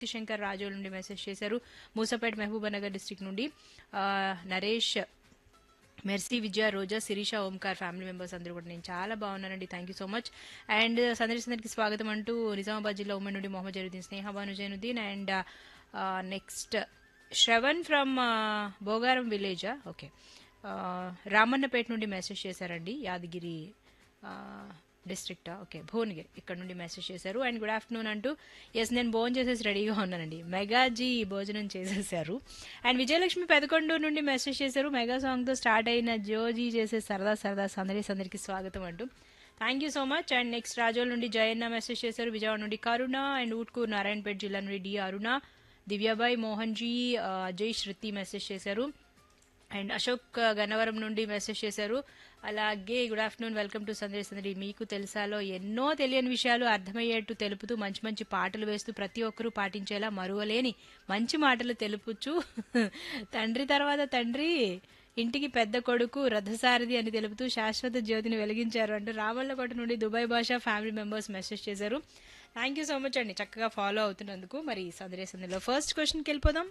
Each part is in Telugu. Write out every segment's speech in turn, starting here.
శంకర్ రాజోల్ నుండి మెసేజ్ చేశారు మూసపేట్ మహబూబానగర్ డిస్ట్రిక్ట్ నుండి ఆ, Naresh Mercy Vijaya Roja Sirisha Omkar family members అందరూ కూడా నేను చాలా బాగున్నానండి thank you so much and సందర్శనకి స్వాగతం అంటూ నిజామాబాద్ జిల్లా ఉమ్మడి నుండి Mohammed Jaruddin Sneha Banu Zainuddin and next Shravan from Bhogaram విలేజా ఓకే రామన్నపేట నుండి మెసేజ్ చేశారండి యాదగిరి డిస్ట్రిక్టా ఓకే భువనగిరి ఇక్కడ నుండి మెసేజ్ చేశారు అండ్ గుడ్ ఆఫ్టర్నూన్ అంటూ ఎస్ నేను భోజనం చేసేసి రెడీగా ఉన్నానండి మెగాజీ భోజనం చేసేసారు అండ్ విజయలక్ష్మి పెదకొండ నుండి మెసేజ్ చేశారు మెగా సాంగ్తో స్టార్ట్ అయిన జోజీ చేసే సరదా సరదా సందడి సందరికి స్వాగతం అంటూ thank you so much and next Razole నుండి జయన్న మెసేజ్ చేశారు విజయవాడ నుండి కరుణ అండ్ ఊట్కూర్ నారాయణపేట జిల్లా నుండి డి అరుణ దివ్యాబాయ్ మోహన్ జీ ఆ, అజయ్ శృతి మెసేజ్ చేశారు అండ్ అశోక్ గన్నవరం నుండి మెసేజ్ చేశారు అలాగే good afternoon welcome to Sandesh Sandadi మీకు తెలుసాలో ఎన్నో తెలియని విషయాలు అర్థమయ్యేట్టు తెలుపుతూ మంచి మంచి పాటలు వేస్తూ ప్రతి ఒక్కరూ పాటించేలా మరువలేని మంచి మాటలు తెలుపుచు తండ్రి తర్వాత తండ్రి ఇంటికి పెద్ద కొడుకు రథసారథి అని తెలుపుతూ శాశ్వత జ్యోతిని వెలిగించారు అంటూ రామల్లకోట నుండి Dubai Basha family members message చేశారు థ్యాంక్ యూ సో మచ్ అండి చక్కగా ఫాలో అవుతున్నందుకు మరి సందేశ్ సందడిలో ఫస్ట్ క్వశ్చన్కి వెళ్ళిపోదాం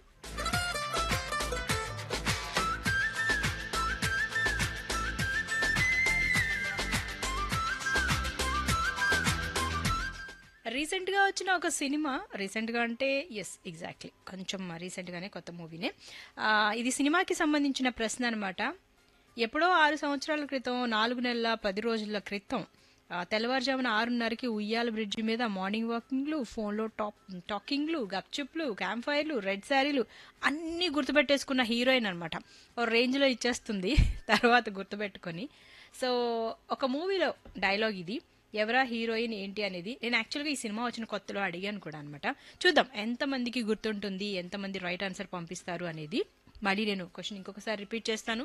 రీసెంట్గా వచ్చిన ఒక సినిమా రీసెంట్గా అంటే ఎస్ ఎగ్జాక్ట్లీ కొంచెం రీసెంట్గానే కొత్త మూవీనే ఆ, ఇది సినిమాకి సంబంధించిన ప్రశ్న అనమాట ఎప్పుడో ఆరు సంవత్సరాల క్రితం నాలుగు నెలల పది రోజుల క్రితం ఆ, తెల్లవారుజామున ఆరున్నరకి ఉయ్యాల బ్రిడ్జి మీద మార్నింగ్ వాకింగ్లు ఫోన్లో టాప్ టాకింగ్లు గప్చుప్లు క్యాంప్ ఫైర్లు రెడ్ శారీలు అన్నీ గుర్తుపెట్టేసుకున్న హీరోయిన్ అనమాట ఓ రేంజ్లో ఇచ్చేస్తుంది తర్వాత గుర్తుపెట్టుకొని సో ఒక మూవీలో డైలాగ్ ఇది ఎవరా హీరోయిన్ ఏంటి అనేది నేను యాక్చువల్గా ఈ సినిమా వచ్చిన కొత్తలో అడిగాను కూడా అనమాట చూద్దాం ఎంతమందికి గుర్తుంటుంది ఎంతమంది రైట్ ఆన్సర్ పంపిస్తారు అనేది మళ్ళీ నేను క్వశ్చన్ ఇంకొకసారి రిపీట్ చేస్తాను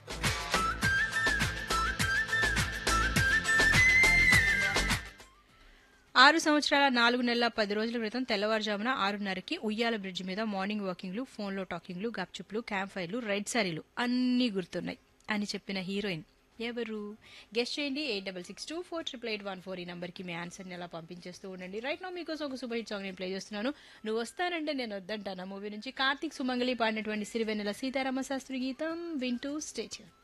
ఆరు సంవత్సరాల నాలుగు నెలల పది రోజుల క్రితం తెల్లవారుజామున ఆరున్నరకి ఉయ్యాల బ్రిడ్జ్ మీద మార్నింగ్ వాకింగ్లు ఫోన్లో టాకింగ్లు గప్చుప్లు క్యాంప్ ఫైర్లు రెడ్ సారీలు అన్నీ గుర్తున్నాయి అని చెప్పిన హీరోయిన్ ఎవరు గెస్ట్ చేయండి eight double six two four triple eight one four ఈ నెంబర్కి మీ ఆన్సర్ని అలా పంపించేస్తూ ఉండండి రైట్ నా మీకోసం ఒక సూపర్ హిట్ సాంగ్ నేను ప్లే చేస్తున్నాను నువ్వు వస్తానంటే నేను వద్దంటాను మూవీ నుంచి కార్తీక్ సుమంగళి పాడినటువంటి సిరివెన్నెల సీతారామ శాస్త్రి గీతం వింటూ స్టేచ్యూ